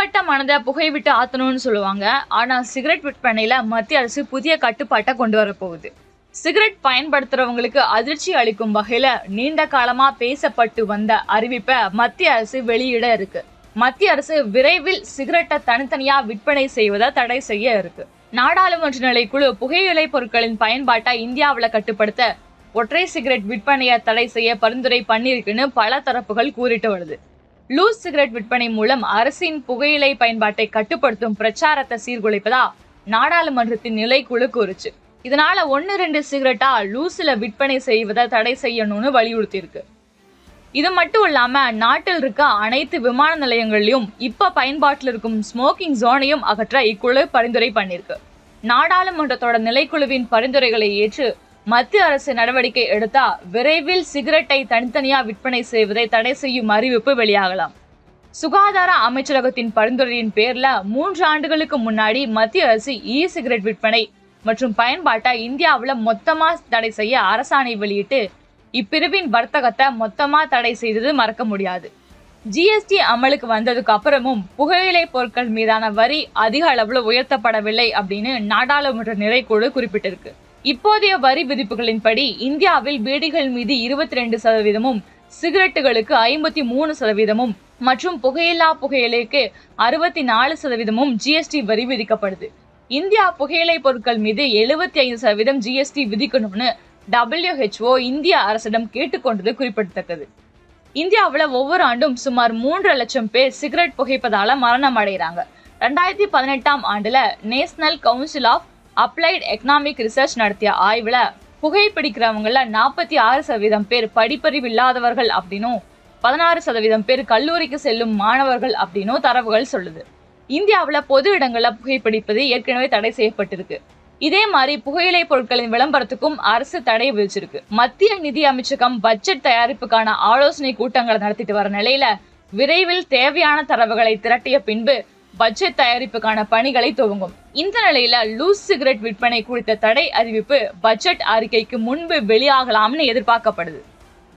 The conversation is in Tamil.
புண்பட்ட மனதை புகை விட்டு ஆத்தணும்னு சொல்லுவாங்க ஆனா சிகரெட் விற்பனையில மத்திய அரசு புதிய கட்டுப்பாட்டை கொண்டு வர போகுது சிகரெட் பயன்படுத்துறவங்களுக்கு அதிர்ச்சி அளிக்கும் வகையில நீண்ட காலமா பேசப்பட்டு வந்த அறிவிப்பை மத்திய அரசு வெளியிட இருக்கு மத்திய அரசு விரைவில் சிகரெட்டை தனித்தனியா விற்பனை செய்வதை தடை செய்ய இருக்கு நாடாளுமன்ற நிலைக்குழு புகையிலை பொருட்களின் பயன்பாட்டை இந்தியாவுல கட்டுப்படுத்த ஒற்றை சிகரெட் விற்பனையை தடை செய்ய பரிந்துரை பண்ணியிருக்குன்னு பல தரப்புகள் கூறிட்டு வருது லூஸ் சிகரெட் விற்பனை மூலம் அரசின் புகையிலை பயன்பாட்டை கட்டுப்படுத்தும் பிரச்சாரத்தை சீர்குலைப்பதா நாடாளுமன்றத்தின் நிலைக்குழு கூறுச்சு இதனால ஒன்னு ரெண்டு சிகரெட்டா லூஸ்ல விற்பனை செய்வதை தடை செய்யணும்னு வலியுறுத்தியிருக்கு இது மட்டும் இல்லாம நாட்டில் இருக்க அனைத்து விமான நிலையங்கள்லயும் இப்ப பயன்பாட்டில் இருக்கும் ஸ்மோக்கிங் ஜோனையும் அகற்ற இக்குழு பரிந்துரை பண்ணிருக்கு நாடாளுமன்றத்தோட நிலைக்குழுவின் பரிந்துரைகளை ஏற்று மத்திய அரசு நடவடிக்கை எடுத்தா விரைவில் சிகரெட்டை தனித்தனியா விற்பனை செய்வதை தடை செய்யும் அறிவிப்பு வெளியாகலாம் சுகாதார அமைச்சரகத்தின் பரிந்துரையின் பேர்ல மூன்று ஆண்டுகளுக்கு முன்னாடி மத்திய அரசு இ சிகரெட் விற்பனை மற்றும் பயன்பாட்டை இந்தியாவுல மொத்தமா தடை செய்ய அரசாணை வெளியிட்டு இப்பிரிவின் வர்த்தகத்தை மொத்தமா தடை செய்தது மறக்க முடியாது ஜிஎஸ்டி அமலுக்கு வந்ததுக்கு அப்புறமும் புகையிலை பொருட்கள் மீதான வரி அதிக அளவுல உயர்த்தப்படவில்லை அப்படின்னு நாடாளுமன்ற நிறைக்குழு குறிப்பிட்டிருக்கு இப்போதைய வரி விதிப்புகளின்படி இந்தியாவில் பீடிகள் மீது இருபத்தி ரெண்டு சதவீதமும் சிகரெட்டுகளுக்கு ஐம்பத்தி மூணு சதவீதமும் மற்றும் புகையில்லா புகையிலைக்கு அறுபத்தி நாலு சதவீதமும் ஜிஎஸ்டி வரி விதிக்கப்படுது இந்தியா புகையிலை பொருட்கள் மீது எழுபத்தி ஐந்து சதவீதம் ஜிஎஸ்டி விதிக்கணும்னு WHO இந்திய அரசிடம் கேட்டுக்கொண்டது குறிப்பிடத்தக்கது இந்தியாவுல ஒவ்வொரு ஆண்டும் சுமார் மூன்று லட்சம் பேர் சிகரெட் புகைப்பதால மரணம் அடைகிறாங்க ரெண்டாயிரத்தி பதினெட்டாம் ஆண்டுல national council of applied economic research நடத்திய ஆய்வுல புகைப்பிடிக்கிறவங்கள நாற்பத்தி ஆறு சதவீதம் பேர் படிப்பறிவு இல்லாதவர்கள் அப்படின்னும் பதினாறு சதவீதம் பேர் கல்லூரிக்கு செல்லும் மாணவர்கள் அப்படின்னும் தரவுகள் சொல்லுது இந்தியாவுல பொது இடங்கள்ல புகைப்பிடிப்பது ஏற்கனவே தடை செய்யப்பட்டிருக்கு இதே மாதிரி புகையிலை பொருட்களின் விளம்பரத்துக்கும் அரசு தடை விதிச்சிருக்கு மத்திய நிதி அமைச்சகம் பட்ஜெட் தயாரிப்புக்கான ஆலோசனை கூட்டங்களை நடத்திட்டு வர நிலையில விரைவில் தேவையான தரவுகளை திரட்டிய பின்பு பட்ஜெட் தயாரிப்புக்கான பணிகளை துவங்கும் இந்த நிலையில லூஸ் சிகரெட் விற்பனை குறித்த தடை அறிவிப்பு பட்ஜெட் அறிக்கைக்கு முன்பு வெளியாகலாம்னு எதிர்பார்க்கப்படுது